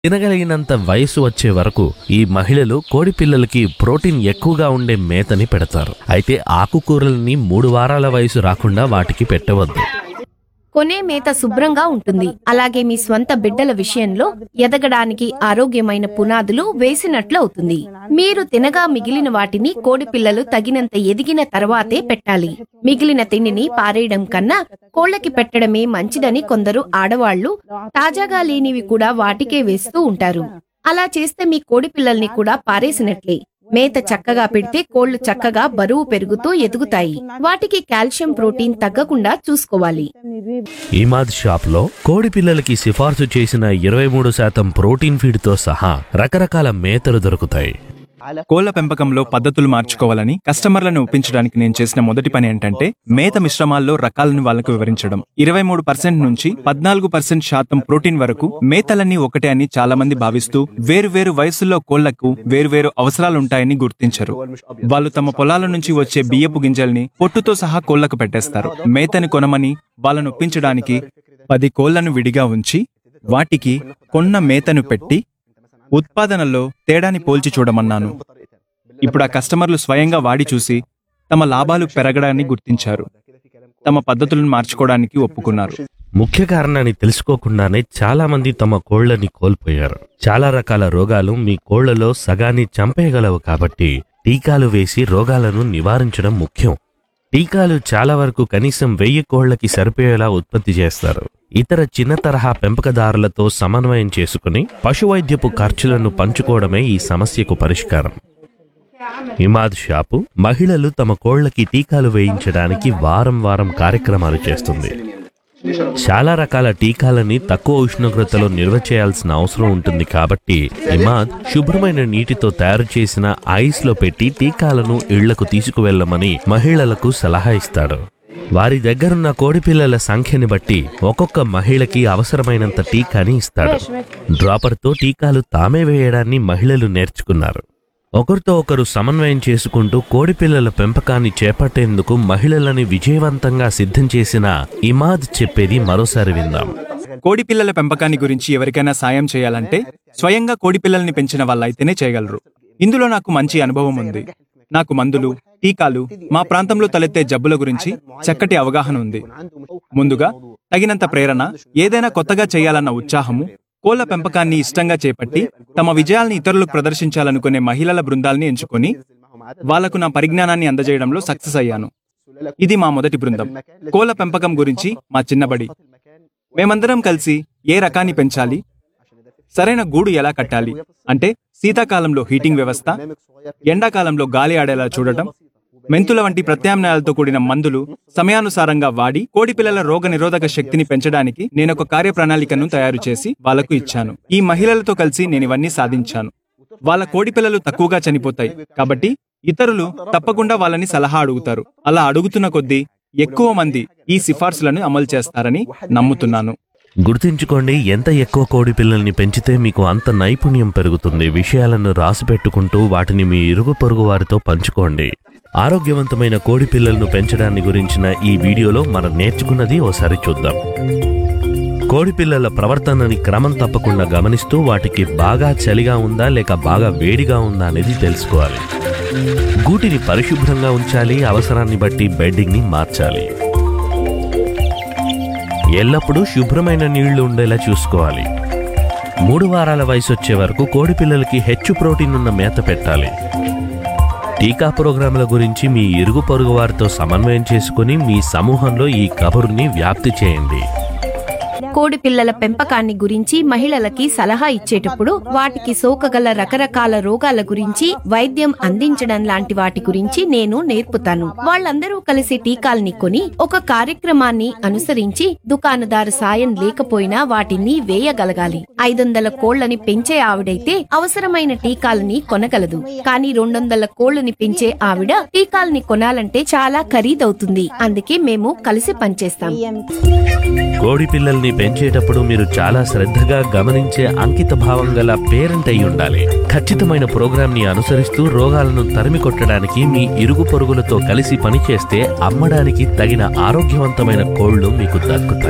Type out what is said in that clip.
తినగలిగినంత వయసు వచ్చే వరకు ఈ మహిళలు కోడి పిల్లలకి ప్రోటీన్ ఎక్కువగా ఉండే మేతని పెడతారు అయితే ఆకుకూరల్ని మూడు వారాల వయసు రాకుండా వాటికి పెట్టవద్దు కొనే మేత శుభ్రంగా ఉంటుంది అలాగే మీ స్వంత బిడ్డల విషయంలో ఎదగడానికి ఆరోగ్యమైన పునాదులు వేసినట్లు అవుతుంది మీరు తినగా మిగిలిన వాటిని కోడి పిల్లలు తగినంత ఎదిగిన తర్వాతే పెట్టాలి మిగిలిన తిండిని పారేయడం కన్నా కోళ్లకి పెట్టడమే మంచిదని కొందరు ఆడవాళ్లు తాజాగా లేనివి కూడా వాటికే వేస్తూ ఉంటారు అలా చేస్తే మీ కోడి పిల్లల్ని కూడా పారేసినట్లే మేత చక్కగా పెడితే కోళ్లు చక్కగా బరువు పెరుగుతూ ఎదుగుతాయి వాటికి కాల్షియం ప్రోటీన్ తగ్గకుండా చూసుకోవాలి ఈమాద్ షాప్లో కోడి పిల్లలకి సిఫార్సు చేసిన ఇరవై మూడు శాతం ప్రోటీన్ ఫీడ్తో సహా రకరకాల మేతలు దొరుకుతాయి కోళ్ల పెంపకంలో పద్ధతులు మార్చుకోవాలని కస్టమర్లను ఒప్పించడానికి నేను చేసిన మొదటి పని ఏంటంటే మేత మిశ్రమాల్లో రకాలను వాళ్ళకు వివరించడం ఇరవై మూడు పర్సెంట్ నుంచి పద్నాలుగు పర్సెంట్ శాతం ప్రోటీన్ వరకు మేతలన్నీ ఒకటే అని చాలా మంది భావిస్తూ వేరు వేరు వయసుల్లో కోళ్లకు వేరు అవసరాలుంటాయని గుర్తించరు వాళ్ళు తమ పొలాల నుంచి వచ్చే బియ్యపు గింజల్ని పొట్టుతో సహా కోళ్లకు పెట్టేస్తారు మేతని కొనమని వాళ్ళను ఒప్పించడానికి పది కోళ్లను విడిగా ఉంచి వాటికి కొన్న మేతను పెట్టి ఉత్పాదనలో తేడాని పోల్చి చూడమన్నాను ఇప్పుడు ఆ కస్టమర్లు స్వయంగా వాడి చూసి తమ లాభాలు పెరగడాన్ని గుర్తించారు తమ పద్ధతులను మార్చుకోవడానికి ఒప్పుకున్నారు ముఖ్య కారణాన్ని తెలుసుకోకుండానే చాలా మంది తమ కోళ్లని కోల్పోయారు చాలా రకాల రోగాలు మీ కోళ్లలో సగాన్ని చంపేయగలవు కాబట్టి టీకాలు వేసి రోగాలను నివారించడం ముఖ్యం టీకాలు చాలా వరకు కనీసం వెయ్యి కోళ్లకి సరిపోయేలా ఉత్పత్తి చేస్తారు ఇతర చిన్న తరహా పెంపకదారులతో సమన్వయం చేసుకుని పశువైద్యపు ఖర్చులను పంచుకోవడమే ఈ సమస్యకు పరిష్కారం హిమాద్ షాపు మహిళలు తమ కోళ్లకి టీకాలు వేయించడానికి వారం వారం కార్యక్రమాలు చేస్తుంది చాలా రకాల టీకాలని తక్కువ ఉష్ణోగ్రతలో నిల్వ చేయాల్సిన అవసరం ఉంటుంది కాబట్టి ఇమాద్ శుభ్రమైన నీటితో తయారు చేసిన ఐస్ లో పెట్టి టీకాలను ఇళ్లకు తీసుకువెళ్ళమని మహిళలకు సలహా ఇస్తాడు వారి దగ్గరున్న కోడిపిల్లల సంఖ్యని బట్టి ఒక్కొక్క మహిళకి అవసరమైనంత టీకాని ఇస్తాడు డ్రాపర్తో టీకాలు తామే వేయడాన్ని మహిళలు నేర్చుకున్నారు ఒకరితో ఒకరు సమన్వయం చేసుకుంటూ కోడిపిల్లల పెంపకాన్ని చేపట్టేందుకు మహిళలని విజయవంతంగా సిద్ధం చేసిన ఇమాద్ చెప్పేది మరోసారి విందాం కోడి పిల్లల పెంపకాన్ని గురించి ఎవరికైనా సాయం చేయాలంటే స్వయంగా కోడి పిల్లల్ని పెంచిన వాళ్ళైతేనే చేయగలరు ఇందులో నాకు మంచి అనుభవం ఉంది నాకు మందులు టీకాలు మా ప్రాంతంలో తలెత్తే జబ్బుల గురించి చక్కటి అవగాహన ఉంది ముందుగా తగినంత ప్రేరణ ఏదైనా కొత్తగా చేయాలన్న ఉత్సాహము కోళ్ల పెంపకాన్ని ఇష్టంగా చేపట్టి తమ విజయాల్ని ఇతరులకు ప్రదర్శించాలనుకునే మహిళల బృందాల్ని ఎంచుకొని వాళ్లకు నా పరిజ్ఞానాన్ని అందజేయడంలో సక్సెస్ అయ్యాను ఇది మా మొదటి బృందం కోళ్ల పెంపకం గురించి మా చిన్నబడి మేమందరం కలిసి ఏ రకాన్ని పెంచాలి సరైన గూడు ఎలా కట్టాలి అంటే శీతాకాలంలో హీటింగ్ వ్యవస్థ ఎండాకాలంలో గాలి ఆడేలా చూడటం మెంతుల వంటి ప్రత్యామ్నాయాలతో కూడిన మందులు సమయానుసారంగా వాడి కోడి పిల్లల రోగ నిరోధక శక్తిని పెంచడానికి నేను ఒక కార్యప్రణాళికను తయారు చేసి వాళ్లకు ఇచ్చాను ఈ మహిళలతో కలిసి నేను ఇవన్నీ సాధించాను వాళ్ళ కోడి పిల్లలు తక్కువగా చనిపోతాయి కాబట్టి ఇతరులు తప్పకుండా వాళ్ళని సలహా అడుగుతారు అలా అడుగుతున్న కొద్దీ ఎక్కువ మంది ఈ సిఫార్సులను అమలు చేస్తారని నమ్ముతున్నాను గుర్తుంచుకోండి ఎంత ఎక్కువ కోడి పిల్లల్ని పెంచితే మీకు అంత నైపుణ్యం పెరుగుతుంది విషయాలను రాసి పెట్టుకుంటూ వాటిని మీ ఇరుగు పొరుగు వారితో పంచుకోండి ఆరోగ్యవంతమైన కోడి పిల్లలను పెంచడాన్ని గురించిన ఈ వీడియోలో మనం నేర్చుకున్నది ఓసారి చూద్దాం కోడి పిల్లల ప్రవర్తనని క్రమం తప్పకుండా గమనిస్తూ వాటికి బాగా చలిగా ఉందా లేక బాగా వేడిగా ఉందా అనేది తెలుసుకోవాలి గూటిని పరిశుభ్రంగా ఉంచాలి అవసరాన్ని బట్టి బెడ్డింగ్ ని మార్చాలి ఎల్లప్పుడూ శుభ్రమైన నీళ్లు ఉండేలా చూసుకోవాలి మూడు వారాల వయసు వచ్చే వరకు కోడి పిల్లలకి హెచ్చు ప్రోటీన్ ఉన్న మేత పెట్టాలి టీకా ప్రోగ్రాంల గురించి మీ ఇరుగు పొరుగు వారితో సమన్వయం చేసుకుని మీ సమూహంలో ఈ కబుర్ని వ్యాప్తి చేయండి కోడి పిల్లల పెంపకాన్ని గురించి మహిళలకి సలహా ఇచ్చేటప్పుడు వాటికి సోకగల రకరకాల రోగాల గురించి వైద్యం అందించడం లాంటి వాటి గురించి నేను నేర్పుతాను వాళ్ళందరూ కలిసి టీకాల్ని కొని ఒక కార్యక్రమాన్ని అనుసరించి దుకాణదారు సాయం లేకపోయినా వాటిని వేయగలగాలి ఐదొందల కోళ్లని పెంచే ఆవిడైతే అవసరమైన టీకాలని కొనగలదు కానీ రెండొందల కోళ్లని పెంచే ఆవిడ టీకాల్ని కొనాలంటే చాలా ఖరీదవుతుంది అందుకే మేము కలిసి పనిచేస్తాం కోడి పిల్లల్ని పెంచేటప్పుడు మీరు చాలా శ్రద్ధగా గమనించే అంకిత భావం గల పేరెంట్ అయి ఉండాలి ఖచ్చితమైన ప్రోగ్రామ్ ని అనుసరిస్తూ రోగాలను తరిమి కొట్టడానికి మీ ఇరుగు పొరుగులతో కలిసి పనిచేస్తే అమ్మడానికి తగిన ఆరోగ్యవంతమైన కోళ్లు మీకు దక్కుతాయి